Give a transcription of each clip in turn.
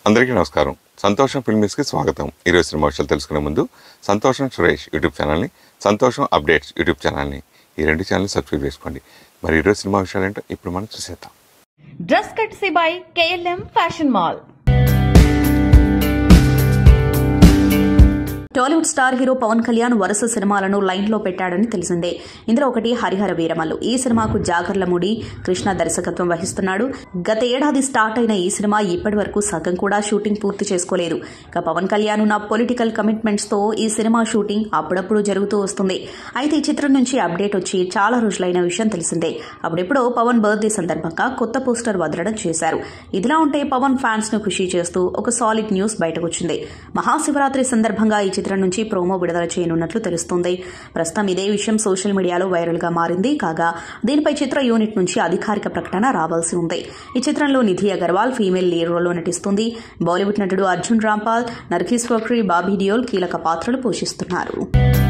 అందరికీ నమస్కారం సంతోషం ఫిల్మ్స్కి స్వాగతం ఈరోజు సినిమా విషయాలు తెలుసుకునే ముందు సంతోషం సురేష్ యూట్యూబ్ ఛానల్ని సంతోషం అప్డేట్స్ యూట్యూబ్ ఛానల్ని ఈ రెండు ఛానల్ సబ్స్క్రైబ్ చేసుకోండి మరి ఈరోజు సినిమా విషయాలు ఏంటో ఇప్పుడు మనం చూసేద్దాం dress courtesy by KLM fashion mall Tollywood star hero Pawan Kalyan వరుస సినిమాలను లైన్లో పెట్టాడని తెలిసిందే ఇందులో ఒకటి హరిహర వీరమల్లు ఈ సినిమాకు జాగర్లముడి కృష్ణ దర్శకత్వం వహిస్తున్నాడు గత ఏడాది స్టార్ట్ అయిన ఈ సినిమా ఇప్పటి వరకు సగం కూడా షూటింగ్ పూర్తి చేసుకోలేదు ఇక పవన్ కళ్యాణ్ ఉన్న పొలిటికల్ కమిట్మెంట్స్ తో ఈ సినిమా షూటింగ్ అప్పుడప్పుడు జరుగుతూ వస్తుంది అయితే ఈ చిత్రం నుంచి అప్డేట్ వచ్చి చాలా రోజులైన విషయం తెలిసిందే అప్పుడెప్పుడో పవన్ బర్త్డే సందర్భంగా కొత్త పోస్టర్ వదలడం చేశారు ఇదిలా ఉంటే పవన్ ఫ్యాన్స్ ను ఖుషి చేస్తూ ఒక సాలిడ్ న్యూస్ బయటకొచ్చింది మహాశివరాత్రి సందర్భంగా ఈ చిత్రం నుంచి ప్రోమో విడుదల చేయనున్నట్లు తెలుస్తోంది ప్రస్తుతం ఇదే విషయం సోషల్ మీడియాలో వైరల్ గా మారింది కాగా దీనిపై చిత్ర యూనిట్ నుంచి అధికారిక ప్రకటన రావాల్సి ఉంది ఈ చిత్రంలో నిధి అగర్వాల్ ఫీమేల్ లీడ్ రోల్లో నటిస్తుంది బాలీవుడ్ నటుడు అర్జున్ రాంపాల్ నర్గీస్ ఫక్రీ బాబీ డియోల్ కీలక పాత్రలు పోషిస్తున్నారు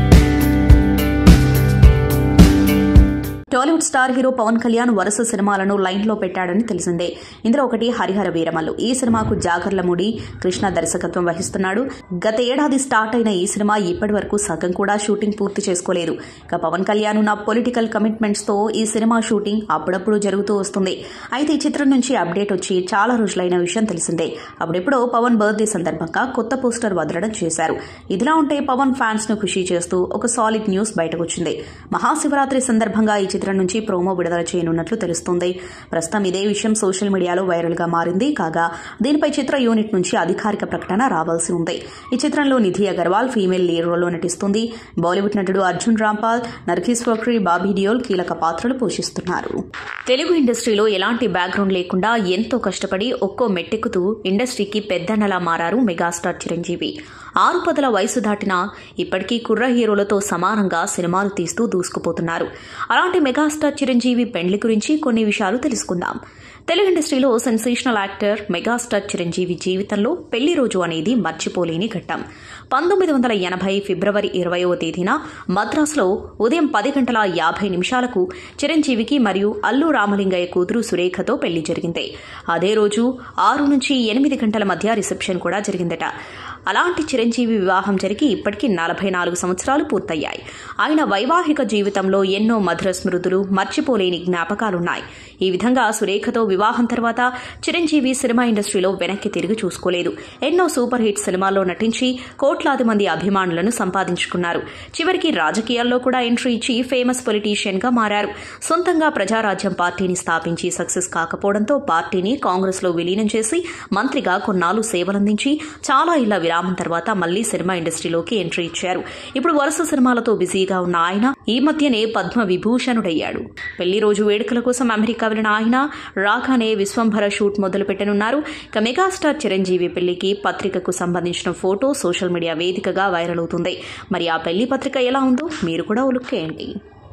Tollywood star hero Pawan Kalyan వరుస సినిమాలను లైన్లో పెట్టాడని తెలిసిందే ఇందులో ఒకటి హరిహర వీరమల్లు ఈ సినిమాకు జాగర్లముడి కృష్ణ దర్శకత్వం వహిస్తున్నాడు గత ఏడాది స్టార్ట్ అయిన ఈ సినిమా ఇప్పటి వరకు సగం కూడా షూటింగ్ పూర్తి చేసుకోలేదు ఇక పవన్ కళ్యాణ్ ఉన్న పొలిటికల్ కమిట్మెంట్స్ తో ఈ సినిమా షూటింగ్ అప్పుడప్పుడు జరుగుతూ వస్తుంది అయితే ఈ చిత్రం నుంచి అప్డేట్ వచ్చి చాలా రోజులైన విషయం తెలిసిందే అప్పుడెప్పుడో పవన్ బర్త్డే సందర్భంగా కొత్త పోస్టర్ వదలడం చేశారు ఇదిలా ఉంటే పవన్ ఫ్యాన్స్ ను ఖుషి చేస్తూ ఒక సాలిడ్ న్యూస్ బయటకొచ్చింది మహాశివరాత్రి సందర్భంగా ఈ చిత్రం నుంచి ప్రోమో విడుదల చేయనున్నట్లు తెలుస్తోంది ప్రస్తుతం ఇదే విషయం సోషల్ మీడియాలో వైరల్ గా మారింది కాగా దీనిపై చిత్ర యూనిట్ నుంచి అధికారిక ప్రకటన రావాల్సి ఉంది ఈ చిత్రంలో నిధి అగర్వాల్ ఫీమేల్ లీడ్ రోల్లో నటిస్తుంది బాలీవుడ్ నటుడు అర్జున్ రాంపాల్ నర్గీస్ ఫక్రీ బాబీ డియోల్ కీలక పాత్రలు పోషిస్తున్నారు తెలుగు ఇండస్ట్రీలో ఎలాంటి బ్యాక్గ్రౌండ్ లేకుండా ఎంతో కష్టపడి ఒక్కో మెట్టెక్కుతూ ఇండస్ట్రీకి పెద్దన్నలా మారారు మెగాస్టార్ చిరంజీవి ఆరు పదుల వయసు దాటినా ఇప్పటికీ కుర్ర హీరోలతో సమానంగా సినిమాలు తీస్తూ దూసుకుపోతున్నారు అలాంటి మెగాస్టార్ చిరంజీవి పెండ్లి గురించి కొన్ని విషయాలు తెలుసుకుందాం తెలుగు ఇండస్ట్రీలో సెన్సేషనల్ యాక్టర్ మెగాస్టార్ చిరంజీవి జీవితంలో పెళ్లి రోజు అనేది మర్చిపోలేని ఘట్టం పంతొమ్మిది వందల ఎనభై ఫిబ్రవరి ఇరవయవ తేదీన మద్రాసులో ఉదయం పది గంటల యాభై నిమిషాలకు చిరంజీవికి మరియు అల్లు రామలింగయ్య కూతురు సురేఖతో పెళ్లి జరిగింది అదే రోజు ఆరు నుంచి ఎనిమిది గంటల మధ్య రిసెప్షన్ కూడా జరిగిందట అలాంటి చిరంజీవి వివాహం జరిగి ఇప్పటికీ నలభై నాలుగు సంవత్సరాలు పూర్తయ్యాయి ఆయన వైవాహిక జీవితంలో ఎన్నో మధుర స్మృతులు మర్చిపోలేని జ్ఞాపకాలున్నాయి ఈ విధంగా సురేఖతో వివాహం తర్వాత చిరంజీవి సినిమా ఇండస్ట్రీలో వెనక్కి తిరిగి చూసుకోలేదు ఎన్నో సూపర్ హిట్ సినిమాల్లో నటించి కోట్లాది మంది అభిమానులను సంపాదించుకున్నారు చివరికి రాజకీయాల్లో కూడా ఎంట్రీ ఇచ్చి ఫేమస్ పొలిటీషియన్ గా మారారు సొంతంగా ప్రజారాజ్యం పార్టీని స్థాపించి సక్సెస్ కాకపోవడంతో పార్టీని కాంగ్రెస్ లో విలీనం చేసి మంత్రిగా కొన్నాళ్లు సేవలందించి చాలా ఇళ్ల విరామం తర్వాత మళ్లీ సినిమా ఇండస్ట్రీలోకి ఎంట్రీ ఇచ్చారు ఇప్పుడు వరుస సినిమాలతో బిజీగా ఉన్న ఆయన ఈ మధ్యనే పద్మ విభూషణుడయ్యాడు పెళ్లి రోజు వేడుకల కోసం అమెరికా వెళ్లిన ఆయన రాగానే విశ్వంభర షూట్ మొదలు పెట్టనున్నారు ఇక మెగాస్టార్ చిరంజీవి పెళ్లికి పత్రికకు సంబంధించిన ఫోటో సోషల్ మీడియా వేదికగా వైరల్ అవుతుంది మరి ఆ పెళ్లి పత్రిక ఎలా ఉందో మీరు కూడా ఉలుక్కేయండి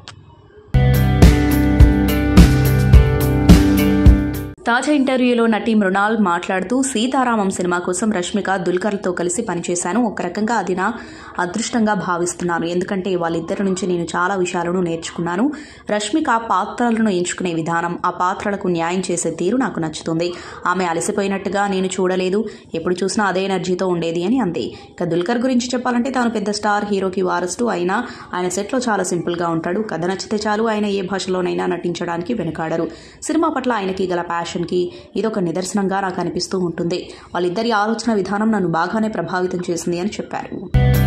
తాజా ఇంటర్వ్యూలో నటి మృణాల్ మాట్లాడుతూ సీతారామం సినిమా కోసం రష్మిక దుల్కర్తో కలిసి పనిచేశాను ఒక రకంగా అది నా అదృష్టంగా భావిస్తున్నాను ఎందుకంటే వాళ్ళిద్దరి నుంచి నేను చాలా విషయాలను నేర్చుకున్నాను రష్మిక పాత్రలను ఎంచుకునే విధానం ఆ పాత్రలకు న్యాయం చేసే తీరు నాకు నచ్చుతుంది ఆమె అలసిపోయినట్టుగా నేను చూడలేదు ఎప్పుడు చూసినా అదే ఎనర్జీతో ఉండేది అని అంది ఇక దుల్కర్ గురించి చెప్పాలంటే తాను పెద్ద స్టార్ హీరోకి వారసుడు అయినా ఆయన సెట్లో చాలా సింపుల్గా ఉంటాడు కథ నచ్చితే చాలు ఆయన ఏ భాషలోనైనా నటించడానికి వెనుకాడరు సినిమా పట్ల ఆయనకి గల ప్యాషన్కి ఇదొక నిదర్శనంగా నాకు అనిపిస్తూ ఉంటుంది వాళ్ళిద్దరి ఆలోచన విధానం నన్ను బాగానే ప్రభావితం చేసింది అని చెప్పారు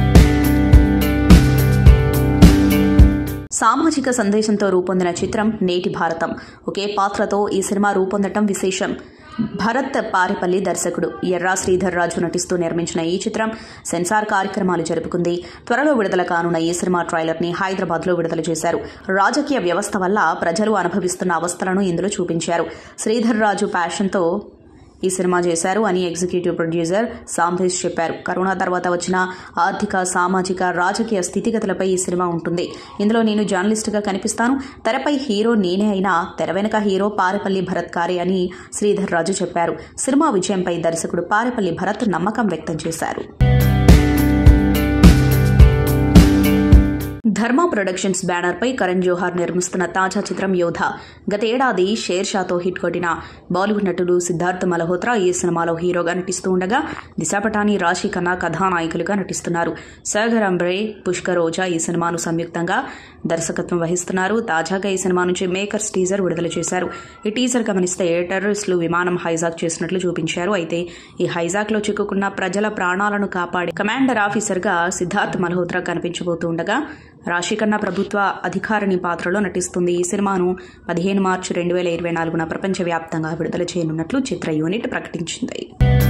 సామాజిక సందేశంతో రూపొందిన చిత్రం నేటి భారతం ఒకే పాత్రతో ఈ సినిమా రూపొందటం విశేషం భరత్ పారిపల్లి దర్శకుడు ఎర్రా శ్రీధర్ రాజు నటిస్తూ నిర్మించిన ఈ చిత్రం సెన్సార్ కార్యక్రమాలు జరుపుకుంది త్వరలో విడుదల కానున్న ఈ సినిమా ట్రైలర్ ని హైదరాబాద్ లో విడుదల చేశారు రాజకీయ వ్యవస్థ వల్ల ప్రజలు అనుభవిస్తున్న అవస్థలను ఇందులో చూపించారు శ్రీధర్ రాజు ప్యాషన్తో ఈ సినిమా చేశారు అని ఎగ్జిక్యూటివ్ ప్రొడ్యూసర్ సాంభేష్ చెప్పారు కరోనా తర్వాత వచ్చిన ఆర్థిక సామాజిక రాజకీయ స్థితిగతులపై ఈ సినిమా ఉంటుంది ఇందులో నేను జర్నలిస్టుగా కనిపిస్తాను తెరపై హీరో నేనే అయినా తెర వెనుక హీరో పారెపల్లి భరత్ కారే అని శ్రీధర్ రాజు చెప్పారు సినిమా విజయంపై దర్శకుడు పారెపల్లి భరత్ నమ్మకం వ్యక్తం చేశారు ధర్మ ప్రొడక్షన్స్ బ్యానర్ పై కరణ్ జోహార్ నిర్మిస్తున్న తాజా చిత్రం యోధ గత ఏడాది షేర్ షాతో హిట్ కొట్టిన బాలీవుడ్ నటుడు సిద్ధార్థ్ మల్హోత్రా ఈ సినిమాలో హీరోగా నటిస్తూ ఉండగా దిశా పటాని రాశి ఖన్నా కథానాయకులుగా నటిస్తున్నారు సాగర్ అంబ్రే పుష్కర్ ఓజా ఈ సినిమాను సంయుక్తంగా దర్శకత్వం వహిస్తున్నారు తాజాగా ఈ సినిమా నుంచి మేకర్స్ టీజర్ విడుదల చేశారు ఈ టీజర్ గమనిస్తే టెర్రరిస్టులు విమానం హైజాక్ చేసినట్లు చూపించారు అయితే ఈ హైజాక్ లో చిక్కుకున్న ప్రజల ప్రాణాలను కాపాడే కమాండర్ ఆఫీసర్ గా సిద్ధార్థ్ మల్హోత్రా కనిపించబోతుండగా రాశికన్నా ప్రభుత్వ అధికారిని పాత్రలో నటిస్తుంది ఈ సినిమాను పదిహేను మార్చి రెండు వేల ఇరవై నాలుగున ప్రపంచవ్యాప్తంగా విడుదల చేయనున్నట్లు చిత్ర యూనిట్ ప్రకటించింది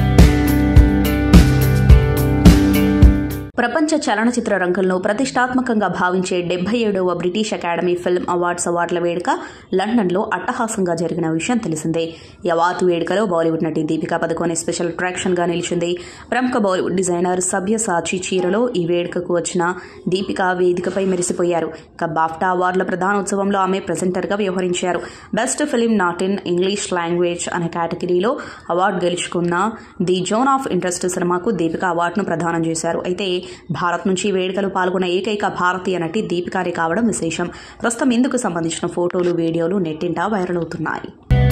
ప్రపంచ చలనచిత్ర రంగంలో ప్రతిష్టాత్మకంగా భావించే డెబ్బై ఏడవ బ్రిటిష్ అకాడమీ ఫిల్మ్ అవార్డ్స్ అవార్డుల వేడుక లండన్లో అట్టహాసంగా జరిగిన విషయం తెలిసిందే ఈ అవార్డు వేడుకలో బాలీవుడ్ నటి దీపికా పదుకోనే స్పెషల్ అట్రాక్షన్ గా నిలిచింది ప్రముఖ బాలీవుడ్ డిజైనర్ సభ్యసాచి చీరలో ఈ వేడుకకు వచ్చిన దీపిక వేదికపై మెరిసిపోయారు ఇక బాఫ్టా అవార్డుల ప్రధానోత్సవంలో ఆమె ప్రెజెంటర్ గా వ్యవహరించారు best film not in English language అనే కేటగిరీలో అవార్డు గెలుచుకున్న ది జోన్ ఆఫ్ ఇంట్రెస్ట్ సినిమాకు దీపిక అవార్డును ప్రదానం చేశారు అయితే భారత్ నుంచి వేడుకలు పాల్గొన్న ఏకైక భారతీయ నటి దీపికారి కావడం విశేషం ప్రస్తుతం ఇందుకు సంబంధించిన ఫోటోలు వీడియోలు నెట్టింటా వైరల్ అవుతున్నాయి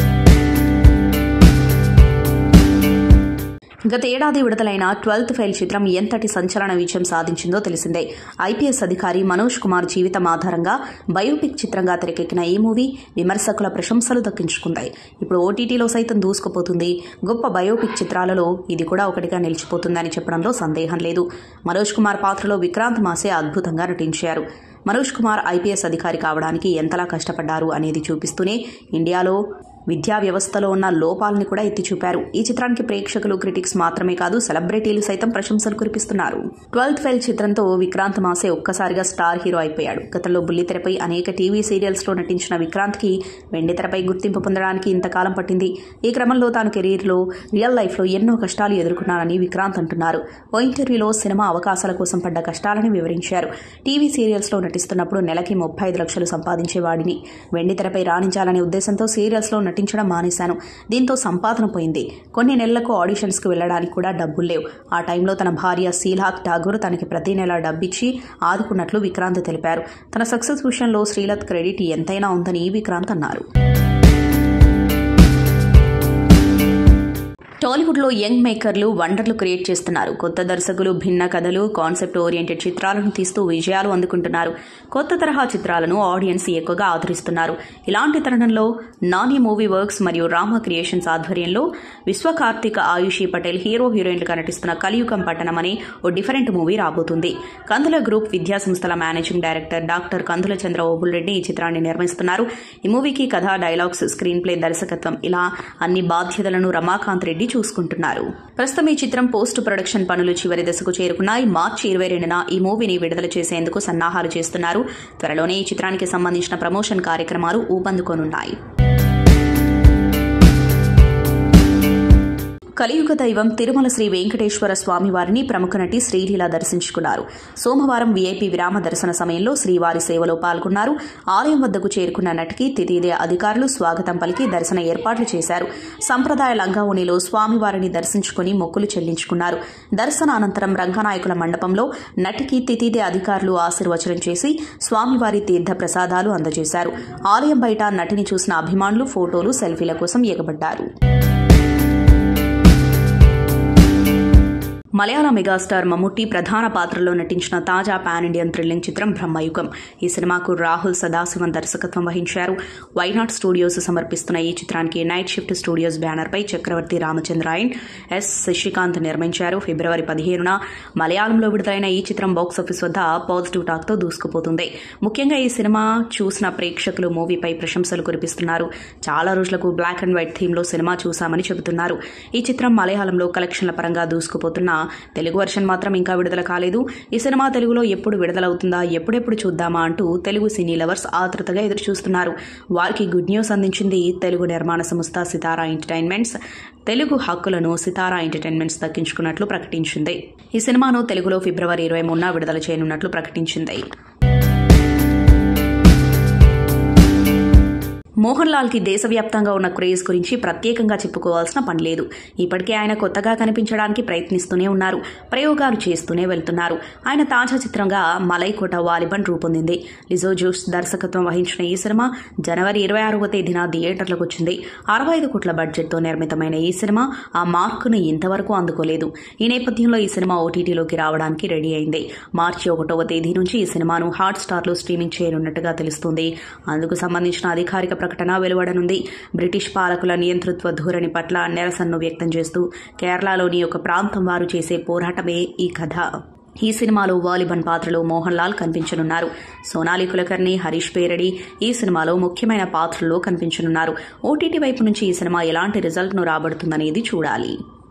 గత ఏడాది విడుదలైన ట్వెల్త్ ఫెయిల్ చిత్రం ఎంతటి సంచలన విజయం సాధించిందో తెలిసిందే ఐపీఎస్ అధికారి మనోజ్ కుమార్ జీవితం ఆధారంగా బయోపిక్ చిత్రంగా తెరకెక్కిన ఈ మూవీ విమర్శకుల ప్రశంసలు దక్కించుకుంది ఇప్పుడు ఓటీటీలో సైతం దూసుకుపోతుంది గొప్ప బయోపిక్ చిత్రాలలో ఇది కూడా ఒకటిగా నిలిచిపోతుందని చెప్పడంలో సందేహం లేదు మనోజ్ కుమార్ పాత్రలో విక్రాంత్ మాసే అద్భుతంగా నటించారు మనోజ్ కుమార్ ఐపీఎస్ అధికారి కావడానికి ఎంతలా కష్టపడ్డారు అనేది చూపిస్తూనే ఇండియాలో విద్యా వ్యవస్థలో ఉన్న లోపాలని కూడా ఎత్తి చూపారు ఈ చిత్రానికి ప్రేక్షకులు క్రిటిక్స్ మాత్రమే కాదు సెలబ్రిటీలు సైతం ప్రశంసలు కురిపిస్తున్నారు ట్వెల్త్ ఫెయిల్ చిత్రంతో విక్రాంత్ మాసే ఒక్కసారిగా స్టార్ హీరో అయిపోయాడు గతంలో బుల్లితెరపై అనేక టీవీ సీరియల్స్ లో నటించిన విక్రాంత్ కి వెండితెరపై గుర్తింపు పొందడానికి ఇంతకాలం పట్టింది ఈ క్రమంలో తాను కెరీర్లో రియల్ లైఫ్ లో ఎన్నో కష్టాలు ఎదుర్కొన్నానని విక్రాంత్ అంటున్నారు ఓ ఇంటర్వ్యూలో సినిమా అవకాశాల కోసం పడ్డ కష్టాలని వివరించారు టీవీ సీరియల్స్ లో నటిస్తున్నప్పుడు నెలకి ముప్పై ఐదు లక్షలు సంపాదించేవాడిని వెండితెరపై రాణించాలనే ఉద్దేశంతో సీరియల్స్ లో నటించడం మానేశాను దీంతో సంపాదన పోయింది కొన్ని నెలలకు ఆడిషన్స్ కు వెళ్లడానికి కూడా డబ్బులు లేవు ఆ టైంలో తన భార్య శీలాక్ ఠాగూర్ తనకి ప్రతి నెల డబ్బిచ్చి ఆదుకున్నట్లు విక్రాంత్ తెలిపారు తన సక్సెస్ విషయంలో శ్రీలత్ క్రెడిట్ ఎంతైనా ఉందని విక్రాంత్ అన్నారు టాలీవుడ్లో యంగ్ మేకర్లు వండర్లు క్రియేట్ చేస్తున్నారు కొత్త దర్శకులు భిన్న కథలు కాన్సెప్ట్ ఓరియంటెడ్ చిత్రాలను తీస్తూ విజయాలు అందుకుంటున్నారు కొత్త తరహా చిత్రాలను ఆడియన్స్ ఎక్కువగా ఆదరిస్తున్నారు ఇలాంటి తరుణంలో నాని మూవీ వర్క్స్ మరియు రామ క్రియేషన్స్ ఆధ్వర్యంలో విశ్వకార్తిక ఆయుషి పటేల్ హీరో హీరోయిన్లుగా నటిస్తున్న కలియుగం పట్టణం అనే ఓ డిఫరెంట్ మూవీ రాబోతుంది కందుల గ్రూప్ విద్యా సంస్థల managing director doctor Kandula Chandra Obul Reddy ఈ చిత్రాన్ని నిర్మిస్తున్నారు ఈ మూవీకి కథ డైలాగ్స్ స్క్రీన్ ప్లే దర్శకత్వం ఇలా అన్ని బాధ్యతలను రమాకాంత్ రెడ్డి చూసుకుంటున్నారు ప్రస్తుతం ఈ చిత్రం పోస్ట్ ప్రొడక్షన్ పనులు చివరి దశకు చేరుకున్నాయి మార్చి ఇరవై రెండున ఈ మూవీని విడుదల చేసేందుకు సన్నాహాలు చేస్తున్నారు త్వరలోనే ఈ చిత్రానికి సంబంధించిన ప్రమోషన్ కార్యక్రమాలు ఊపందుకోనున్నాయి కలియుగ దైవం తిరుమల శ్రీ వెంకటేశ్వర స్వామి వారిని ప్రముఖ నటి శ్రీలీల దర్శించుకున్నారు సోమవారం వీఐపీ విరామ దర్శన సమయంలో శ్రీవారి సేవలో పాల్గొన్నారు ఆలయం వద్దకు చేరుకున్న నటికి తితిదే అధికారులు స్వాగతం పలికి దర్శన ఏర్పాట్లు చేశారు సంప్రదాయ లంగావోణిలో స్వామివారిని దర్శించుకుని మొక్కులు చెల్లించుకున్నారు దర్శన అనంతరం రంగనాయకుల మండపంలో నటికి తితిదే అధికారులు ఆశీర్వచనం చేసి స్వామివారి తీర్థ ప్రసాదాలు అందజేశారు ఆలయం బయట నటిని చూసిన అభిమానులు ఫోటోలు సెల్ఫీల కోసం ఎగబడ్డారు మలయాళ మెగాస్టార్ మమ్ముట్టి ప్రధాన పాత్రలో నటించిన తాజా పాన్ ఇండియన్ థ్రిల్లింగ్ చిత్రం బ్రహ్మయుగం ఈ సినిమాకు రాహుల్ సదాశివన్ దర్శకత్వం వహించారు వైనాట్ స్టూడియోస్ సమర్పిస్తున్న ఈ చిత్రానికి నైట్ షిఫ్ట్ స్టూడియోస్ బ్యానర్ పై చక్రవర్తి రామచంద్రాయన్ ఎస్ శశికాంత్ నిర్మించారు ఫిబ్రవరి పదిహేనున మలయాళంలో విడుదలైన ఈ చిత్రం బాక్సాఫీస్ వద్ద పాజిటివ్ టాక్ తో దూసుకుపోతుంది ముఖ్యంగా ఈ సినిమా చూసిన ప్రేక్షకులు మూవీపై ప్రశంసలు కురిపిస్తున్నారు చాలా రోజులకు బ్లాక్ అండ్ వైట్ థీమ్ లో సినిమా చూశామని చెబుతున్నారు ఈ చిత్రం మలయాళంలో కలెక్షన్ల పరంగా దూసుకుపోతున్న తెలుగు వర్షన్ మాత్రం ఇంకా విడుదల కాలేదు ఈ సినిమా తెలుగులో ఎప్పుడు విడుదలవుతుందా ఎప్పుడెప్పుడు చూద్దామా అంటూ తెలుగు సినీ లవర్స్ ఆతృతగా ఎదురు చూస్తున్నారు వారికి గుడ్ న్యూస్ అందించింది తెలుగు నిర్మాణ సంస్థ సితారా ఎంటర్టైన్మెంట్స్ తెలుగు హక్కులను సితారా ఎంటర్టైన్మెంట్స్ దక్కించుకున్నట్లు ప్రకటించింది ఈ సినిమాను తెలుగులో ఫిబ్రవరి ఇరవై మూడున విడుదల చేయనున్నట్లు ప్రకటించింది మోహన్ లాల్ కి దేశవ్యాప్తంగా ఉన్న క్రేజ్ గురించి ప్రత్యేకంగా చెప్పుకోవాల్సిన పని లేదు ఇప్పటికే ఆయన కొత్తగా కనిపించడానికి ప్రయత్నిస్తూనే ఉన్నారు ప్రయోగాలు చేస్తూనే వెళ్తున్నారు ఆయన తాజా చిత్రంగా మలైకోట వాలిబన్ రూపొందింది లిజో జోస్ దర్శకత్వం వహించిన ఈ సినిమా జనవరి ఇరవై ఆరవ తేదీన థియేటర్లకు వచ్చింది అరవై ఐదు కోట్ల బడ్జెట్తో నిర్మితమైన ఈ సినిమా ఆ మార్కును ఇంతవరకు అందుకోలేదు ఈ నేపథ్యంలో ఈ సినిమా ఓటీటీలోకి రావడానికి రెడీ అయింది మార్చి ఒకటవ తేదీ నుంచి ఈ సినిమాను హాట్ స్టార్లో స్ట్రీమింగ్ చేయనున్నట్టుగా తెలుస్తుంది అందుకు సంబంధించిన అధికారిక ప్రకటన వెలువడనుంది బ్రిటిష్ పాలకుల నియంతృత్వ ధోరణి పట్ల నిరసనను వ్యక్తం చేస్తూ కేరళలోని ఒక ప్రాంతం వారు చేసే పోరాటమే ఈ కథ ఈ సినిమాలో వాలిబన్ పాత్రలో మోహన్ లాల్ కనిపించనున్నారు సోనాలి కులకర్ణి హరీష్ పేరడి ఈ సినిమాలో ముఖ్యమైన పాత్రల్లో కనిపించనున్నారు ఓటీటీ వైపు నుంచి ఈ సినిమా ఎలాంటి రిజల్ట్ను రాబడుతుందనేది చూడాలి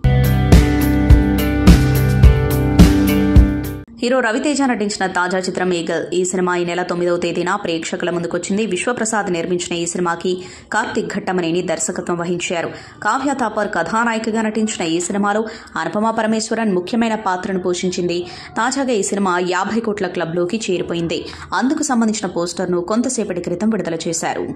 హీరో రవితేజ నటించిన తాజా చిత్రం ఈగల్ ఈ సినిమా ఈ నెల తొమ్మిదవ తేదీన ప్రేక్షకుల ముందుకొచ్చింది విశ్వప్రసాద్ నిర్మించిన ఈ సినిమాకి కార్తిక్ ఘట్టమనేని దర్శకత్వం వహించారు కావ్య తాపర్ కథానాయికగా నటించిన ఈ సినిమాలో అనుపమ పరమేశ్వరన్ ముఖ్యమైన పాత్రను పోషించింది తాజాగా ఈ సినిమా యాభై కోట్ల క్లబ్లోకి చేరిపోయింది అందుకు సంబంధించిన పోస్టర్ను కొంతసేపటి క్రితం విడుదల చేశారు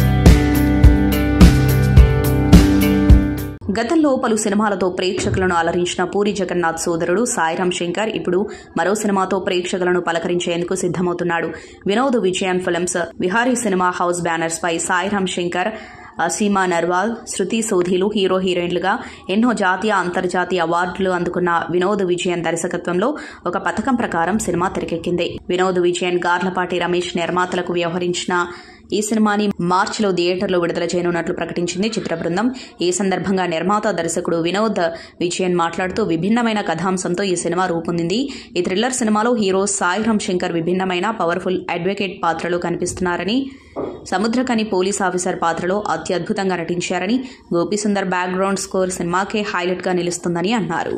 గతంలో పలు సినిమాలతో ప్రేక్షకులను అలరించిన పూరి జగన్నాథ్ సోదరుడు సాయిరామ్ శంకర్ ఇప్పుడు మరో సినిమాతో ప్రేక్షకులను పలకరించేందుకు సిద్దమవుతున్నాడు Vinod Vijayan films Vihari cinema house banners పై సాయిరామ్ శంకర్ సీమా నర్వాల్ శృతి సోధీలు హీరో హీరోయిన్లుగా ఎన్నో జాతీయ అంతర్జాతీయ అవార్డులు అందుకున్న వినోద్ విజయన్ దర్శకత్వంలో ఒక పథకం ప్రకారం సినిమా తెరకెక్కింది వినోద్ విజయన్ గార్లపాటి రమేష్ నిర్మాతలకు వ్యవహరించిన ఈ సినిమాని మార్చిలో థియేటర్లో విడుదల చేయనున్నట్లు ప్రకటించింది చిత్ర బృందం ఈ సందర్భంగా నిర్మాత దర్శకుడు వినోద్ విజయన్ మాట్లాడుతూ విభిన్నమైన కథాంశంతో ఈ సినిమా రూపొందింది ఈ థ్రిల్లర్ సినిమాలో హీరో సాయిరామ్ శంకర్ విభిన్నమైన పవర్ఫుల్ అడ్వకేట్ పాత్రలో కనిపిస్తున్నారని సముద్రకని పోలీస్ ఆఫీసర్ పాత్రలో అత్యద్భుతంగా నటించారని గోపీసుందర్ బ్యాక్గ్రౌండ్ స్కోర్ సినిమాకే హైలైట్గా నిలుస్తుందని అన్నారు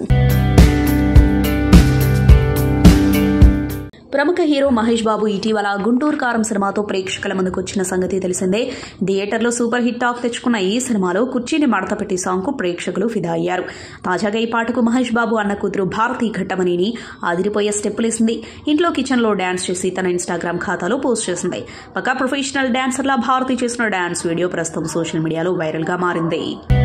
ప్రముఖ హీరో మహేష్ బాబు ఇటీవల గుంటూరు కారం సినిమాతో ప్రేక్షకుల ముందుకు వచ్చిన సంగతి తెలిసిందే థియేటర్లో సూపర్ హిట్ టాక్ తెచ్చుకున్న ఈ సినిమాలో కుర్చీని మడతపెట్టి సాంగ్కు ప్రేక్షకులు ఫిదా అయ్యారు తాజాగా ఈ పాటకు మహేష్ బాబు అన్న కూతురు భారతీ ఘట్టమణిని అదిరిపోయే స్టెప్పులేసింది ఇంట్లో కిచెన్లో డాన్స్ చేసి తన ఇన్స్టాగ్రామ్ ఖాతాలో పోస్ట్ చేసింది పక్కా ప్రొఫెషనల్ డాన్సర్లా భారతి చేసిన డాన్స్ వీడియో ప్రస్తుతం సోషల్ మీడియాలో వైరల్గా మారింది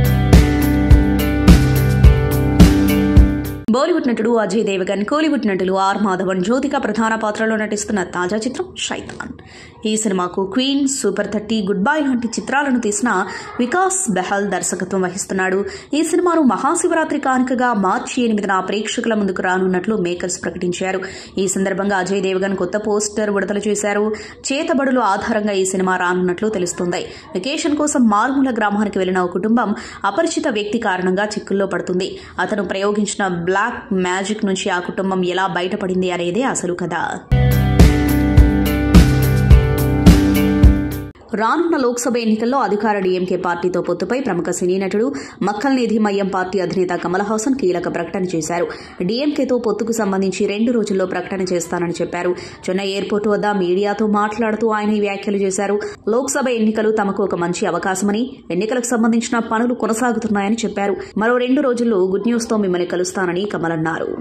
బాలీవుడ్ నటుడు అజయ్ దేవగన్ కోలీవుడ్ నటులు ఆర్ మాధవన్ జ్యోతిక ప్రధాన పాత్రలో నటిస్తున్న తాజా చిత్రం షైతాన్ ఈ సినిమాకు Queen Super Thirty Goodbye లాంటి చిత్రాలను తీసిన వికాస్ బెహల్ దర్శకత్వం వహిస్తున్నాడు ఈ సినిమాను మహాశివరాత్రి కానుకగా మార్చి ఎనిమిదిన ప్రేక్షకుల ముందుకు రానున్నట్లు మేకర్స్ ప్రకటించారు ఈ సందర్భంగా అజయ్ దేవగన్ కొత్త పోస్టర్ విడుదల చేశారు చేతబడులు ఆధారంగా ఈ సినిమా రానున్నట్లు తెలుస్తుంది వెకేషన్ కోసం మారుమూల గ్రామానికి వెళ్లిన ఓ కుటుంబం అపరిచిత వ్యక్తి కారణంగా చిక్కుల్లో పడుతుంది అతను ప్రయోగించిన బ్లాక్ మ్యాజిక్ నుంచి ఆ కుటుంబం ఎలా బయటపడింది అనేదే అసలు కథ రానున్న లోక్సభ ఎన్నికల్లో అధికార డీఎంకే పార్టీతో పొత్తుపై ప్రముఖ సినీ నటుడు మక్కల్ నిధి మయ్యం పార్టీ అధినేత కమల్ హాసన్ కీలక ప్రకటన చేశారు డీఎంకేతో పొత్తుకు సంబంధించి రెండు రోజుల్లో ప్రకటన చేస్తానని చెప్పారు చెన్నై ఎయిర్పోర్ట్ వద్ద మీడియాతో మాట్లాడుతూ ఆయన ఈ వ్యాఖ్యలు చేశారు లోక్సభ ఎన్నికలు తమకు ఒక మంచి అవకాశమని ఎన్నికలకు సంబంధించిన పనులు కొనసాగుతున్నాయని చెప్పారు మరో రెండు రోజుల్లో గుడ్ న్యూస్తో మిమ్మల్ని కలుస్తానని కమల్ అన్నారు